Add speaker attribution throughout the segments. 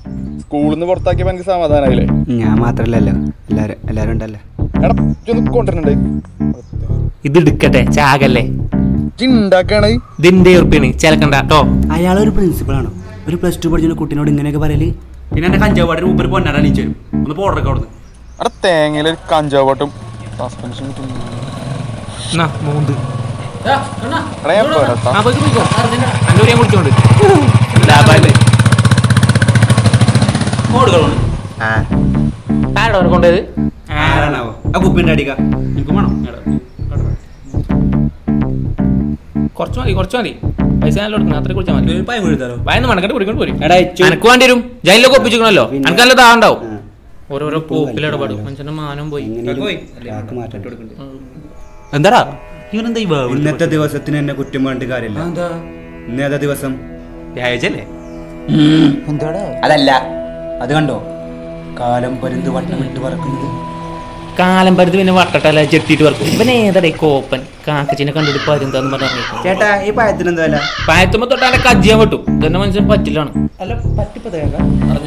Speaker 1: സ്കൂളിൽ നിന്ന് പുറത്താക്കിയപ്പോ എനിക്ക് സമാധാനായില്ലേ
Speaker 2: ഞാൻ മാത്രല്ലല്ലോ എല്ലാരും എല്ലാരും ഉണ്ടല്ലോ
Speaker 1: എടാ ഇതൊന്ന് കൊണ്ടുവരുന്നുണ്ട്
Speaker 3: ഇത് എടുക്കട്ടെ ചാകല്ലേ
Speaker 1: ഉണ്ടാക്കാണ്
Speaker 3: ഇതിന്റെ ഉറപ്പാണ് ചിലക്കണ്ട കേട്ടോ
Speaker 2: അയാളൊരു പ്രിൻസിപ്പളാണോ ഒരു പ്ലസ് ടു പഠിച്ച കുട്ടീനോട് ഇങ്ങനെയൊക്കെ പറയല്
Speaker 4: പിന്നെ എന്റെ കഞ്ചാവാടിന് മുമ്പിൽ പൊന്നാടാ നീച്ചു തരും ഒന്ന് പോടറൊക്കെ അവിടുന്ന്
Speaker 1: എടാ തേങ്ങയില് ഒരു കഞ്ചാവ് പാട്ടും സസ്പെൻഷൻ കിട്ടും
Speaker 3: എന്നാ മൂന്ന്
Speaker 1: എടാ ഞാൻ പോരാട്ടാ
Speaker 3: ആ പോയിക്കോ പോയിക്കോ അന്നൂര് ഞാൻ കുടിച്ചോണ്ട് ലാഭല്ലേ
Speaker 4: ഓടുകളാണ്
Speaker 3: ആരോട് അവർ കൊണ്ടുപോയത്
Speaker 2: ആരാണാവോ ആ കുപ്പിന്റെ അടിക്ക
Speaker 4: എനിക്ക് വേണം
Speaker 3: കുറച്ച് മതി കുറച്ച് മതി പൈസ നല്ല കൊടുക്കണം അത്ര കുടിച്ചാൽ മതി
Speaker 4: പായം കൊടുത്താലോ
Speaker 3: വയന്ന് മണക്കട്ട് കുടിക്കൊണ്ട് പോരും
Speaker 2: എടാ ഇച്ചു
Speaker 3: എനക്ക് വേണ്ടി വരും ജയിലിലൊക്കെ ഒപ്പിച്ചിക്കണല്ലോ
Speaker 2: പിന്നെ-
Speaker 3: എനിക്ക് നല്ല ദാണ്ടാവും
Speaker 2: ആ.
Speaker 3: ഓരോരോ പോക്കിലിടപാടും മനുഷ്യന്റെ മാനം പോയി
Speaker 2: എങ്ങനെയും മാറ്റം
Speaker 4: എന്താടാ ഇവനെന്താ ഈ
Speaker 2: ഇന്നത്തെ ദിവസത്തിന് എന്നെ കുറ്റം പറഞ്ഞിട്ട് കാര്യമില്ല
Speaker 4: എന്താ
Speaker 2: ഇന്ന് ഏതാ ദിവസം
Speaker 4: വ്യാഴാഴ്ചല്ലേ
Speaker 2: അതല്ല അത് കണ്ടോ കാലം പരുന്ത് വട്ടം വിട്ട് പറക്കുന്നത്
Speaker 3: കാലം പരിധി പിന്നെ വട്ടട്ടല്ല ചെട്ടിട്ട് വർക്കും ഇവൻ ഏതടേ കോപ്പൻ കാക്കച്ചിനെ കണ്ടിട്ട് പരുന്താന്ന് പറഞ്ഞു
Speaker 2: ചേട്ടാ ഈ പായത്തിന് എന്താ വില
Speaker 3: പായത്തുമ്പോ തൊട്ടാനെ കജ്ജിയാൻ പറ്റും ഇതന്നെ മനുഷ്യൻ പറ്റില്ലാണ്
Speaker 2: അല്ല പറ്റിപ്പതേക്ക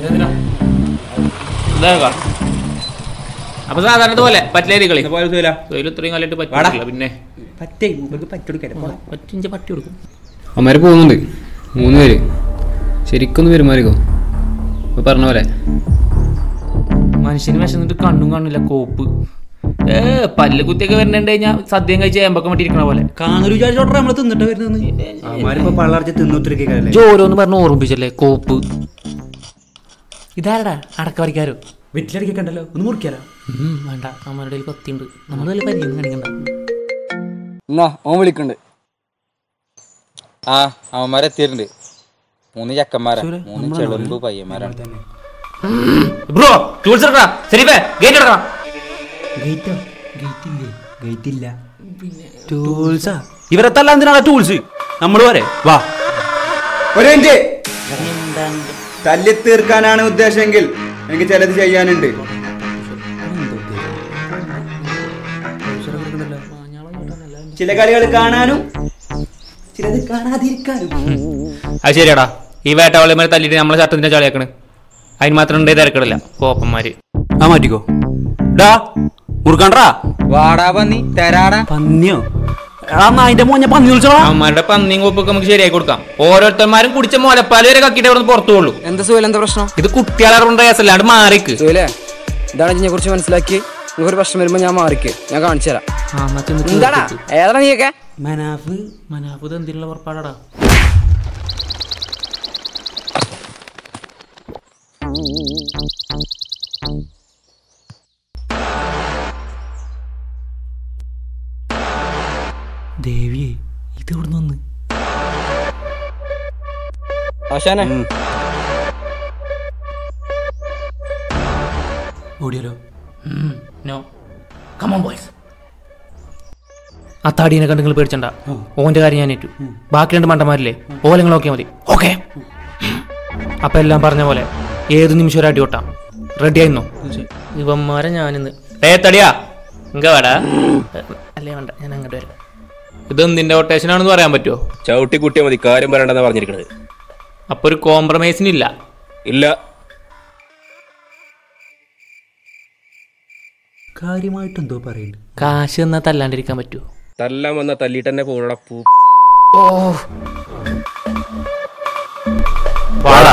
Speaker 3: ഇതാകാം അപ്പൊ സാധാരണ പോലെ പറ്റില്ല കളി
Speaker 4: പോലെ സുഖല
Speaker 3: തൊഴിൽ ഇത്രയും കാലമായിട്ട് പറ്റില്ല പിന്നെ
Speaker 2: പറ്റേ ഇവർക്ക് പറ്റെടുക്കാൻ
Speaker 3: പറ്റിഞ്ച പട്ടി കൊടുക്കും
Speaker 5: അമ്മമാര് പോകുന്നുണ്ട് മൂന്ന് പേര് ശരിക്കൊന്ന് പെരുമാറിക്കോ ഇപ്പൊ പറഞ്ഞ പോലെ
Speaker 3: മനുഷ്യന് വിശന്നിട്ട് കണ്ണും കാണില്ല കോപ്പ് ഏ പല്ല് കുത്തിയൊക്കെ വരണ്ടേ ഞാൻ സദ്യം കഴിച്ച് ഏമ്പൊക്കെ മട്ടിരിക്കണ പോലെ
Speaker 4: കാണൊരു വിചാരിച്ചോട്ടെ നമ്മള് തിന്നിട്ട് വരുന്നത്
Speaker 2: അവന്മാരിപ്പോ പള്ളർച്ച തിന്നൊത്തിരിക്കല്ലേ
Speaker 3: ജോരോന്ന് പറഞ്ഞ് ഓർമ്മിപ്പിച്ചല്ലേ കോപ്പ് ഇതാരടാ അടക്ക വരയ്ക്കാരോ
Speaker 4: വീട്ടിലടിക്കണ്ടല്ലോ ഒന്ന് മുറിക്കാലോ
Speaker 3: ഉം, വേണ്ട അമ്മയുടെ കയ്യിൽ കത്തിയുണ്ട് നമ്മൾ നല്ല പരിചയം കാണിക്കണ്ട
Speaker 6: എന്നാ ഓൻ വിളിക്കണ്ട് ആ അവന്മാരെത്തിയിട്ടുണ്ട് മൂന്ന് ചക്കന്മാരാ മൂന്ന് ചെളുമ്പ് പയ്യന്മാരാണ്
Speaker 3: ബ്രോ ടൂൾസ് എടുക്കടാ ശരിപ്പേ ഗേറ്റ് എടുക്കണം
Speaker 2: ഗേറ്റോ ഗേറ്റ് ഇല്ലേ ഗേറ്റ് ഇല്ല
Speaker 4: ടൂൾസാ ഇവരെത്തല്ല എന്തിനാണ് ടൂൾസ് നമ്മൾ പോരെ വാ
Speaker 2: ഒരു മിനിറ്റ് തല്ലി തീർക്കാനാണ് ഉദ്ദേശമെങ്കിൽ എനിക്ക് ചിലത് ചെയ്യാനുണ്ട് ചില കളികൾ കാണാനും ചിലത് കാണാതിരിക്കാനും
Speaker 3: അത് ശരിയാടാ ഈ വേട്ടവള്ളിമാരെ തല്ലിട്ട് നമ്മളെ ചട്ടത്തിന്റെ ചളിയാക്കണ് അതിന് മാത്രം ഉണ്ടേ തിരക്കിടില്ല കോപ്പന്മാര്
Speaker 4: ആ മാറ്റിക്കോ ഡാ മുറുക്കാണ്ടാ
Speaker 6: വാടാ പന്നി തരാടാ
Speaker 4: പന്നിയോ എടാ നായിന്റെ മോഞ്ഞ പന്നി വിളിച്ചോളാ
Speaker 3: അവന്മാരുടെ പന്നിയും കോപ്പൊക്കെ നമുക്ക് ശരിയാക്കി കൊടുക്കാം ഓരോരുത്തന്മാരും കുടിച്ച മുലപ്പാല് വരെ കക്കിട്ട് അവിടെ പുറത്തു
Speaker 6: എന്താ സുഹല എന്താ പ്രശ്നം
Speaker 3: ഇത് കുട്ടികളെ കേസല്ലാണ്ട് മാറിക്ക്
Speaker 6: സുഹലേ ഇതാണ് ഇതിനെ കുറിച്ച് മനസ്സിലാക്കി നിങ്ങൾക്ക് ഒരു പ്രശ്നം വരുമ്പോ ഞാൻ മാറിക്ക് ഞാൻ കാണിച്ചു തരാം
Speaker 3: ആ, എന്നാ ചെന്ന്
Speaker 6: എന്താടാ
Speaker 3: കേറിക്ക്.
Speaker 6: ഏതാ നീയൊക്കെ
Speaker 2: മനാഫ്
Speaker 3: മനാഫത് എന്തിനുള്ള പുറപ്പാടാടാ ദേവിയെ ഇത് ഇവിടെ നിന്ന്
Speaker 6: ആശാനെ
Speaker 4: ഓടിയാലോ
Speaker 3: നോ കമോൺ ബോയ്സ് ആ താടീനെ കണ്ട് നിങ്ങൾ പേടിച്ചണ്ട ഓന്റെ കാര്യം ഞാൻ ഏറ്റു ബാക്കി രണ്ട് മണ്ടന്മാരില്ലേ ഓലങ്ങൾ നോക്കിയാൽ മതി ഓക്കെ അപ്പൊ എല്ലാം പറഞ്ഞ പോലെ ഏത് നിമിഷം ഒരു അടി കൊട്ടാം റെഡി ആയിരുന്നോ ഇവന്മാരെ ഞാനിന്ന് ഏ തടിയാ ഇങ്ക വേടാ അല്ലേ വേണ്ട ഞാൻ അങ്ങോട്ട് വരാം ഇത് എന്തിന്റെ റൊട്ടേഷൻ ആണെന്ന് പറയാൻ പറ്റുമോ
Speaker 7: ചവിട്ടി കുട്ടിയെ മതി കാര്യം പറയണ്ടെന്നാ പറഞ്ഞിരിക്കണത്
Speaker 3: അപ്പൊ ഒരു കോംപ്രമൈസിനില്ല
Speaker 7: ഇല്ല
Speaker 2: കാര്യമായിട്ട് എന്തോ പറയുന്നുണ്ട്
Speaker 3: കാശ് എന്നാ തല്ലാണ്ടിരിക്കാൻ പറ്റുമോ
Speaker 7: തല്ലാൻ വന്ന തല്ലിട്ട് തന്നെ പോണട പൂ
Speaker 3: വാടാ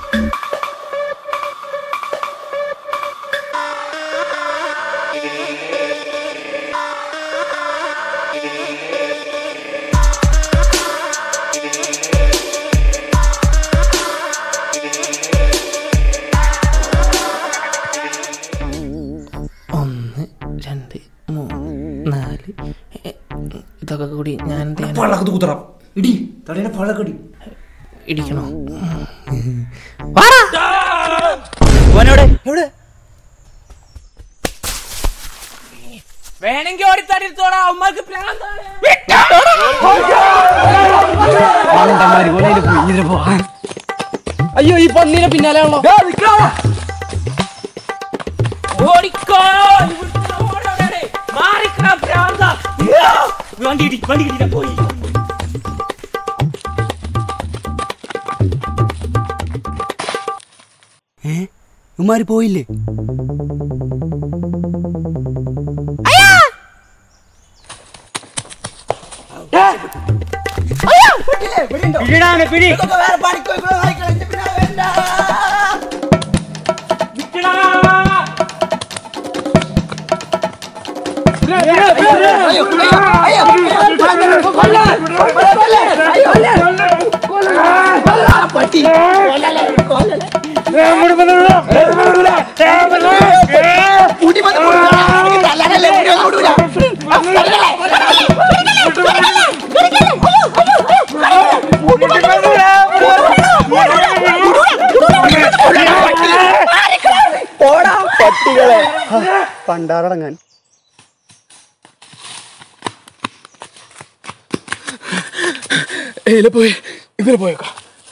Speaker 3: ഒന്ന് രണ്ട് മൂന്ന് നാല് എ, ഇതൊക്കെ കൂടി ഞാൻ എന്ത് ചെയ്യണം?
Speaker 4: പള്ളക്ക് തൂത്തറ ഇടി
Speaker 2: തടയുടെ പഴക്കടി
Speaker 3: ഇടിക്കണോ
Speaker 4: ഓനെവിടെ
Speaker 2: എവിടെ
Speaker 3: വേണമെങ്കിൽ ഓടിത്തടിത്തോടാ അവന്മാർക്ക്
Speaker 6: അയ്യോ ഈ പന്നീനെ പിന്നാലെ ആണല്ലോ
Speaker 3: ഓടിക്കോ മാറിക്കണ ഭ്രാന്ത
Speaker 4: വണ്ടി ഇടി വണ്ടി ഇടി പോയി
Speaker 2: ഏ ഉമ്മാര് പോയില്ലേ പണ്ടാറടങ്ങാൻ
Speaker 1: ഏല പോയി ഇവരെ പോയേക്കാം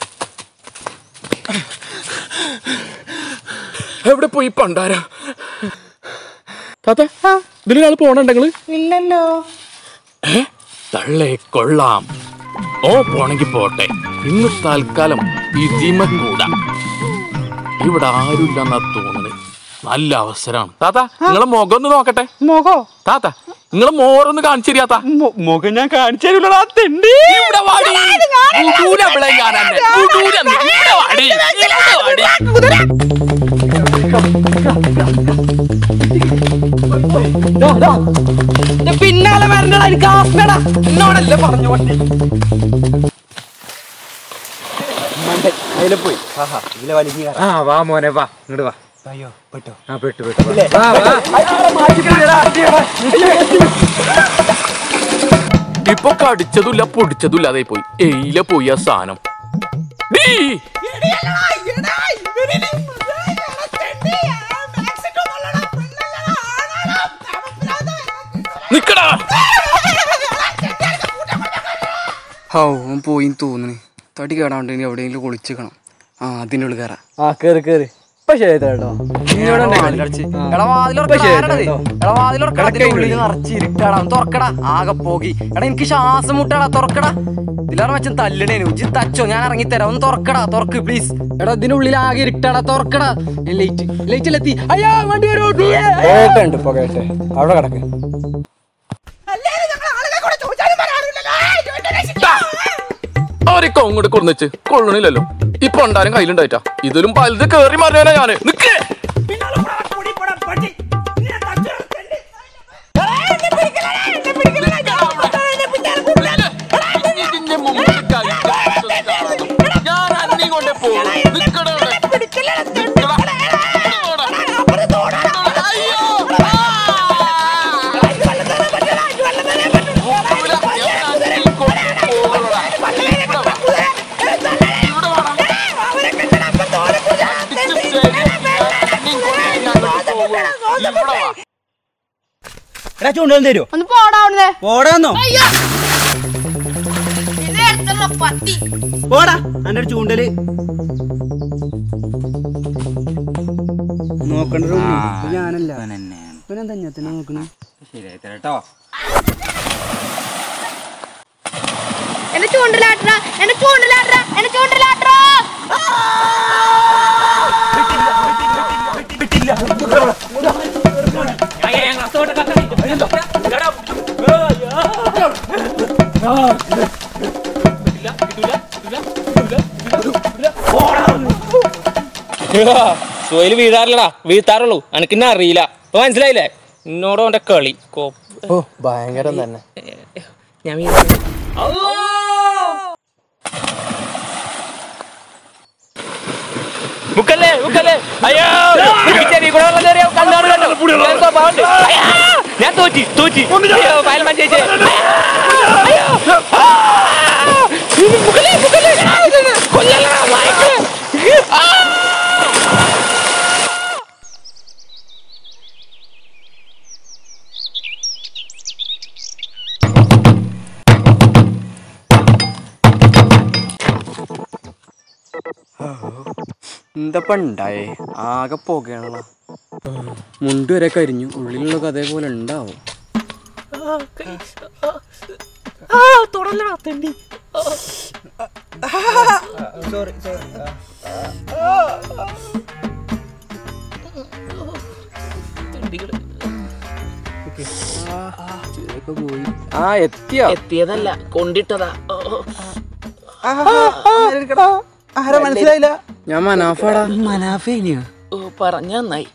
Speaker 1: എവിടെ പോയി പണ്ടാര താത്ത ഇതിലൊരാൾ പോണുണ്ടെങ്കില്
Speaker 8: ഇല്ലല്ലോ
Speaker 1: ഏ തള്ളേ കൊള്ളാം ഓ പോണെങ്കി പോട്ടെ ഇന്ന് തൽക്കാലം ഇതിമ കൂടാ ഇവിടെ ആരുമില്ലെന്നാ തോന്നുന്നത് നല്ല അവസരമാണ് താത്ത നിങ്ങളെ മുഖം ഒന്ന് നോക്കട്ടെ
Speaker 8: മുഖോ
Speaker 1: താത്ത നിങ്ങളെ മോറൊന്ന് കാണിച്ചു തരിയാത്ത
Speaker 8: മുഖം ഞാൻ കാണിച്ചു തരൂലടാ തെണ്ടി
Speaker 1: ഇവിടെ വാടി ഉടൂല ഇവിടെ ഞാൻ അന്നെ. ഉടൂല നീ. ഇവിടെ വാടി ഇവിടെ വാടി
Speaker 6: പിന്നാലെ വരണ്ടടാ എനിക്ക് ആസ്മേടാ എന്നോടല്ലേ പറഞ്ഞു വണ്ടി
Speaker 2: അതിലെ പോയി ആഹാ ഇതിലെ വലിഞ്ഞ
Speaker 5: ആ വാ മോനെ വാ ഇങ്ങോട്ട് വാ
Speaker 2: അയ്യോ പെട്ടോ
Speaker 5: ആ പെട്ടു പെട്ടു വാ. വാ വാ
Speaker 1: ഇപ്പൊ കടിച്ചതുമില്ല പൊടിച്ചതുമില്ല അതേ പോയി എയില പോയി ആ സാധനം ഡീ. നിക്കടാ
Speaker 6: ഹൗ ഓൻ പോയി തോന്നുന്നു തടി കേടാണ്ട് ഇനി എവിടെയെങ്കിലും കുളിച്ചിക്കണം ആ അതിനുള്ളിൽ കയറാം
Speaker 2: ആ കേറി കേറി ഇപ്പൊ ശരി കേട്ടോ
Speaker 6: തുറക്കടാ ആകെ പോകി എടാ എനിക്ക് ശ്വാസം മുട്ടാടാ തുറക്കടാ ഇതിലേറെ വെച്ചും തല്ലണേനു ഇജ്ജ് തച്ചോ ഞാൻ ഇറങ്ങി തരാം ഒന്ന് തുറക്കടാ തുറക്ക് പ്ലീസ് എടാ ഇതിനുള്ളിൽ ആകെ ഇരുട്ടാടാ തുറക്കടാ ലൈറ്റ് ലൈറ്റിലെത്തി അയ്യാ വണ്ടി
Speaker 2: കേട്ടുണ്ട് ഇപ്പൊ കേട്ടെ അവിടെ കിടക്ക്
Speaker 1: അവരൊക്കെ അങ്ങോട്ട് കൊണ്ടുവച്ച് കൊള്ളണില്ലല്ലോ ഇപ്പൊ ഉണ്ടാരും കയ്യിലുണ്ടായിട്ടാ ഇതിലും പലത് കേറി മറിയാനാ ഞാന് നിക്ക് ഇതിന്റെ മുമ്പിൽ ഞാൻ അന്നീ കൊണ്ടേ പോകും നിക്കടാ അവിടെ. നിക്കടാ. നിക്കടാ. അയ്യോ ആ. പോകൂല. ഞാൻ അന്നീ കൊണ്ടേ പോകുമെടാ. ഇവിടെ വാ. ഇവിടെ വാടാ. അടിച്ച് ശരിയാക്കി ഞാൻ അന്നീ കൊണ്ടേ ഞാൻ അങ്ങോട്ട് പോകും. ഇവിടെ വാ
Speaker 2: എടാ ചൂണ്ടൽ തരുമോ
Speaker 8: ഒന്ന് പോടാ അവിടുന്ന്
Speaker 2: പോടാന്നോ
Speaker 8: അയ്യോ ഇത് എടുത്തുള്ള പട്ടി
Speaker 2: പോടാ എന്റെ ഒരു ചൂണ്ടല് നോക്കണ്ട റൂമി. ഇത് ഞാനല്ല ഇവനെന്താ ഞത്തിന് നോക്കണേ
Speaker 8: എന്നെ ചൂണ്ടിലാട്ടറ എന്നെ ചൂണ്ടിലാട്ടറ എന്നെ ചൂണ്ടിലാട്ടറ
Speaker 3: സുഹൈല് വീഴാറില്ലടാ വീഴ്ത്താറുള്ളൂ അനക്കിന്നെ അറിയില്ല ഇപ്പൊ മനസ്സിലായില്ലേ എന്നോട് അവന്റെ കളി കോ
Speaker 6: ഓ ഭയങ്കരം തന്നെ
Speaker 3: ഞാൻ വീഴാ മുക്കല്ലേ മുക്കല്ലേ അയ്യോ എനിക്ക് ചെറിയ കൂടെ വെള്ളം കയറിയ കണ്ണാട് കണ്ടോ ഞാൻ സ്വഭാവമുണ്ട്. അയ്യോ, ഞാൻ തോറ്റി തോറ്റി അയ്യോ ഫയൽമാൻ ചേച്ചി അയ്യോ ആ! മുക്കല്ലേ മുക്കല്ലേ കൊല്ലല്ലടാ വായിക്ക് ആ!
Speaker 6: എന്തപ്പ ഉണ്ടായേ ആകെ പോകുകയാണല്ലോ മുണ്ട് വരെ കരിഞ്ഞു ഉള്ളിലുള്ളതൊക്കെ അതേപോലെ ഉണ്ടാവും ആ എത്തിയോ
Speaker 3: എത്തിയതല്ല കൊണ്ടിട്ടതാ
Speaker 2: ആരാ മനസ്സിലായില്ല
Speaker 6: ഞാൻ മനാഫാടാ
Speaker 2: മനാഫേനിയോ
Speaker 3: ഓ പറഞ്ഞ നന്നായി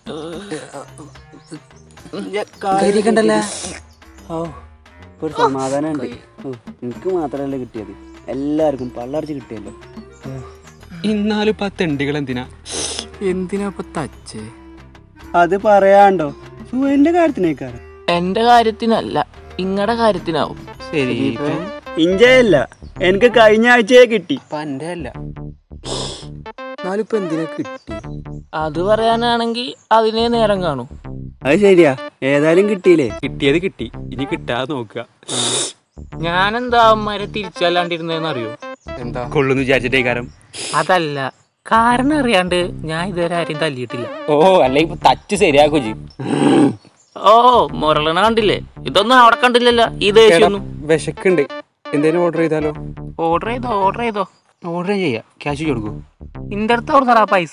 Speaker 2: കണ്ടല്ലേ ഓ ഒരു സമാധാനം ഉണ്ട് എനിക്ക് മാത്രമല്ല കിട്ടിയത് എല്ലാവർക്കും പള്ളർച്ച് കിട്ടിയല്ലോ
Speaker 4: ഇന്നാലും ഇപ്പൊ ആ തെണ്ടികൾ എന്തിനാ
Speaker 6: എന്തിനാ ഇപ്പൊ തച്ചേ
Speaker 2: അത് പറയാണ്ടോ സുഖന്റെ കാര്യത്തിനേക്കാരം
Speaker 3: എന്റെ കാര്യത്തിനല്ല ഇങ്ങടെ കാര്യത്തിനാവും
Speaker 4: ശരി
Speaker 2: ഇഞ്ചയല്ല എനിക്ക് കഴിഞ്ഞ ആഴ്ചയെ കിട്ടി
Speaker 4: പന്റെ അല്ല
Speaker 6: എന്നാലും ഇപ്പൊ എന്തിനാ കിട്ടി
Speaker 3: അത് പറയാനാണെങ്കിൽ അതിനെ നേരം കാണൂ
Speaker 2: അത് ശരിയാ ഏതായാലും കിട്ടിയില്ലേ
Speaker 4: കിട്ടിയത് കിട്ടി ഇനി കിട്ടാതെ നോക്കുക
Speaker 3: ഞാനെന്താ അമ്മമാരെ തിരിച്ചല്ലാണ്ടിരുന്നതെന്ന് അറിയോ
Speaker 6: എന്താ
Speaker 4: കൊള്ളുന്നു വിചാരിച്ചിട്ടേ കാരം
Speaker 3: അതല്ല കാരണം അറിയാണ്ട് ഞാൻ ഇതുവരെ ആരെയും തല്ലിയിട്ടില്ല
Speaker 4: ഓ അല്ലെ ഇപ്പൊ തച്ച് ശരിയാക്കൂ ജി
Speaker 3: ഓ മുരളണ കണ്ടില്ലേ ഇതൊന്നും അവിടെ കണ്ടില്ലല്ലോ ഈ ദേഷ്യൊന്നും
Speaker 4: വിശക്കുണ്ട് എന്തേലും ഓർഡർ ചെയ്താലോ
Speaker 3: ഓർഡർ ചെയ്തോ ഓർഡർ ചെയ്തോ
Speaker 4: ഓർഡർ ചെയ്യാം ക്യാഷ് കൊടുക്കൂ
Speaker 3: ഇന്റെ അടുത്ത് കൊടുത്തടാ പൈസ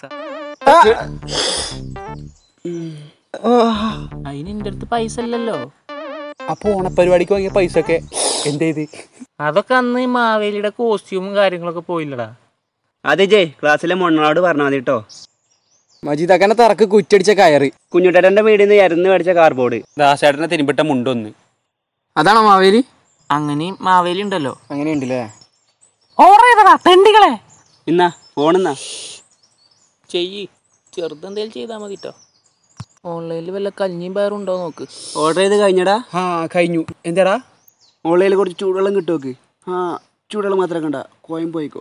Speaker 3: അതിന് എന്റെ അടുത്ത് പൈസ ഇല്ലല്ലോ
Speaker 4: അപ്പൊ ഓണപരിപാടിക്ക് വാങ്ങിയ പൈസ ഒക്കെ എന്ത് ചെയ്ത്
Speaker 3: അതൊക്കെ അന്ന് ഈ മാവേലിയുടെ കോസ്റ്റ്യൂമും കാര്യങ്ങളൊക്കെ പോയില്ലടാ
Speaker 2: അതെ ജയ് ക്ലാസ്സിലെ മൊണ്ണോട് പറഞ്ഞാൽ മതി കേട്ടോ
Speaker 6: മജീദാക്കനെ തറക്ക് കുറ്റടിച്ച കയറി
Speaker 2: കുഞ്ഞുട്ടേട്ടന്റെ വീടിൽ നിന്ന് ഇരന്ന് മേടിച്ച കാർബോർഡ്
Speaker 4: ദാസേട്ടനെ തിരുമ്പിട്ട മുണ്ടൊന്ന്
Speaker 6: അതാണോ മാവേലി
Speaker 3: അങ്ങനെയും മാവേലി ഉണ്ടല്ലോ
Speaker 6: അങ്ങനെയുണ്ടല്ലേ
Speaker 3: ഓർഡർ ചെയ്തടാ തെണ്ടികളെ
Speaker 2: ഇന്നാ ഫോണെന്നാ
Speaker 3: ചെയ്യ് ചെറുതെന്തേലും ചെയ്താൽ മതി കേട്ടോ ഓൺലൈനിൽ വല്ല കഞ്ഞിയും പയറും ഉണ്ടോ നോക്ക്
Speaker 2: ഓർഡർ ചെയ്ത് കഴിഞ്ഞടാ
Speaker 4: ആ കഴിഞ്ഞു എന്താടാ
Speaker 2: ഓൺലൈനിൽ കുറച്ച് ചൂടുവെള്ളം കിട്ടുമോക്ക് ആ ചൂടുവെള്ളം മാത്രം കണ്ട കോയം പോയിക്കോ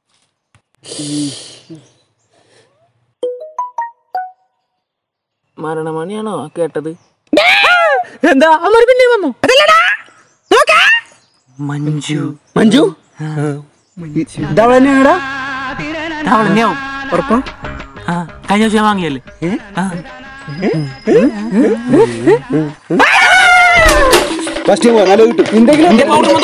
Speaker 3: മരണമണിയാണോ കേട്ടത്
Speaker 6: എന്താ അമ്മ പിന്നെ വന്നു
Speaker 2: മഞ്ജു മഞ്ജു ഇതവള തന്നെയാണടാ
Speaker 3: അവളെന്നെയാവും ഉറപ്പാ ആ കഴിഞ്ഞ ദിവസം ഞാൻ വാങ്ങിയല്ലേ ആ
Speaker 2: ഫസ്റ്റ് നല്ല കിട്ടും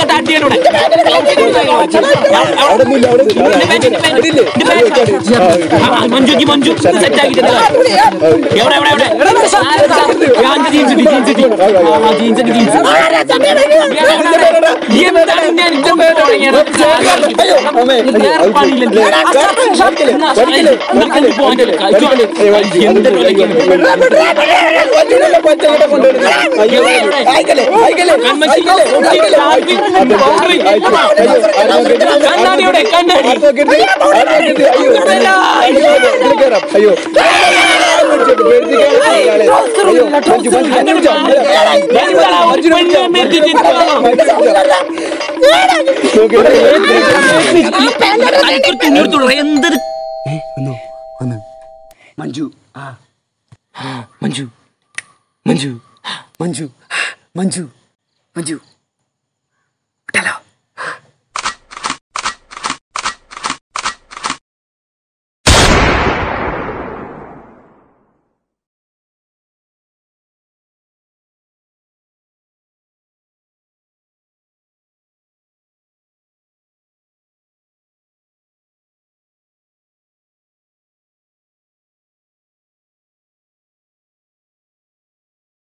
Speaker 3: മഞ്ജുക്ക് മഞ്ജു സെറ്റ് ആക്കിട്ട് എവിടെ എവിടെ എവിടെ ഞാൻ ജീൻസ് ഇട്ടി, ജീൻസ് ഇട്ടി. ആ, ആ, ജീൻസ് ഇട്ടി, ജീൻസ്. എന്താണ് ഞാൻ കൊണ്ട് തുടങ്ങിയത്? വേറെ പണിയില്ലല്ലോ. എന്നാ, എന്നാ, കണ്ടു പോവാൻ കഴിച്ചോണ്ട്. എന്ത് വിലയ്ക്കാണ്? എവിടെ, എവിടെ? കൺമശി, ഒട്ടി, ചാപ്പി, കോറി. കണ്ണാടി എവിടെ? കണ്ണാടി എന്താടാ ഒരു പെണ്ണിനെ മെരുക്കിച്ചിട്ടാണോ? തനിക്കൊരു തുണി എടുത്തോളൂ. എന്തൊരു
Speaker 2: മഞ്ജു ആ മഞ്ജു മഞ്ജു മഞ്ജു മഞ്ജു മഞ്ജു